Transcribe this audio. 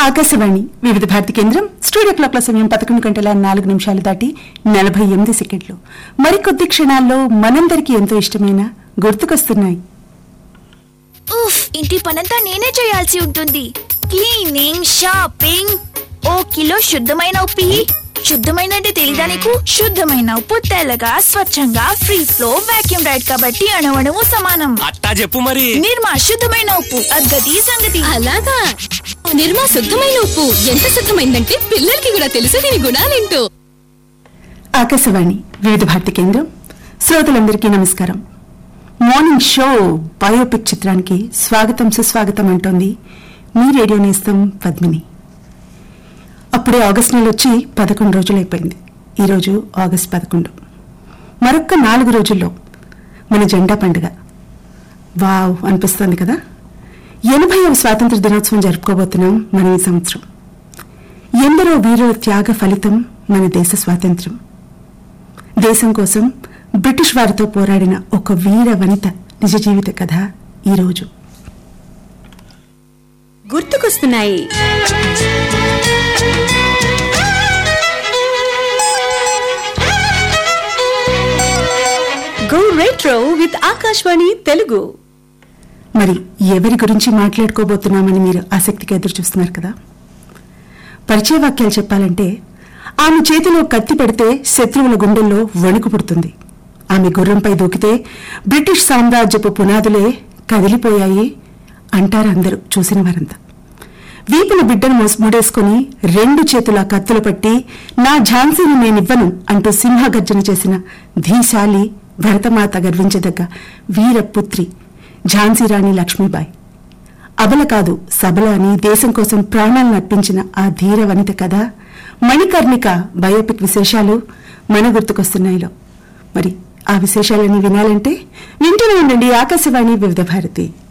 ఆకాశవాణి వివిధ భారతి కేంద్రం స్టూడియో క్లాక్ల సమయం పదకొండు గంటల నాలుగు నిమిషాలు దాటి నలభై ఎనిమిది సెకండ్లు మరికొద్ది క్షణాల్లో మనందరికీ ఎంతో ఇష్టమైన గుర్తుకొస్తున్నాయి ఉఫ్ ఇంటి పనంతా నేనే చేయాల్సి ఉంటుంది క్లీనింగ్ షాపింగ్ ఓ కిలో శుద్ధమైన ఉప్పు ఇయ్యి. శుద్ధమైన అంటే తెలీదా నీకు శుద్ధమైన ఉప్పు తెల్లగా స్వచ్ఛంగా ఫ్రీ ఫ్లో వాక్యూమ్ రైడ్ కాబట్టి అణువణువు సమానం అట్టా చెప్పు మరి నిర్మా శుద్ధమైన ఉప్పు అద్గతి సంగతి అలాగా నిర్మా శుద్ధమైన ఉప్పు ఎంత శుద్ధమైందంటే పిల్లలకి కూడా తెలుసు దీని గుణాలేంటో ఆకాశవాణి వివిధ భారతి కేంద్రం శ్రోతలందరికీ నమస్కారం మార్నింగ్ షో బయోపిక్ చిత్రానికి స్వాగతం సుస్వాగతం అంటోంది మీ రేడియో నేస్తం పద్మిని అప్పుడే ఆగస్ట్ నెల వచ్చి పదకొండు రోజులైపోయింది ఈరోజు ఆగస్ట్ పదకొండు మరొక్క నాలుగు రోజుల్లో మన జెండా పండుగ వావ్ అనిపిస్తోంది కదా ఎనభైవ స్వాతంత్ర దినోత్సవం జరుపుకోబోతున్నాం మనం ఈ సంవత్సరం ఎందరో వీరుల త్యాగ ఫలితం మన దేశ స్వాతంత్ర్యం దేశం కోసం బ్రిటిష్ వారితో పోరాడిన ఒక వీర వనిత నిజ జీవిత కథ ఈరోజు గుర్తుకొస్తున్నాయి go retro with Akashvani Telugu మరి ఎవరి గురించి మాట్లాడుకోబోతున్నామని మీరు ఆసక్తిగా ఎదురు చూస్తున్నారు కదా పరిచయ వాక్యాలు చెప్పాలంటే ఆమె చేతిలో కత్తి పెడితే శత్రువుల గుండెల్లో వణుకు పుడుతుంది ఆమె గుర్రంపై దూకితే బ్రిటిష్ సామ్రాజ్యపు పునాదులే కదిలిపోయాయి అంటారు అందరూ చూసిన వారంతా వీపున బిడ్డను మోస్- ముడేసుకుని రెండు చేతుల కత్తులు పట్టి నా ఝాన్సీని నేనివ్వను అంటూ సింహగర్జన చేసిన ధీశాలి భరతమాత గర్వించదగ్గ వీరపుత్రి ఝాన్సీ రాణి లక్ష్మీబాయి అబల కాదు సబల అని దేశం కోసం ప్రాణాలను అర్పించిన ఆ ధీర వనిత కథ మణికర్ణిక బయోపిక్ విశేషాలు మన గుర్తుకొస్తున్నాయిలో మరి ఆ విశేషాలని వినాలంటే వింటూనే ఉండండి ఆకాశవాణి వివిధ భారతి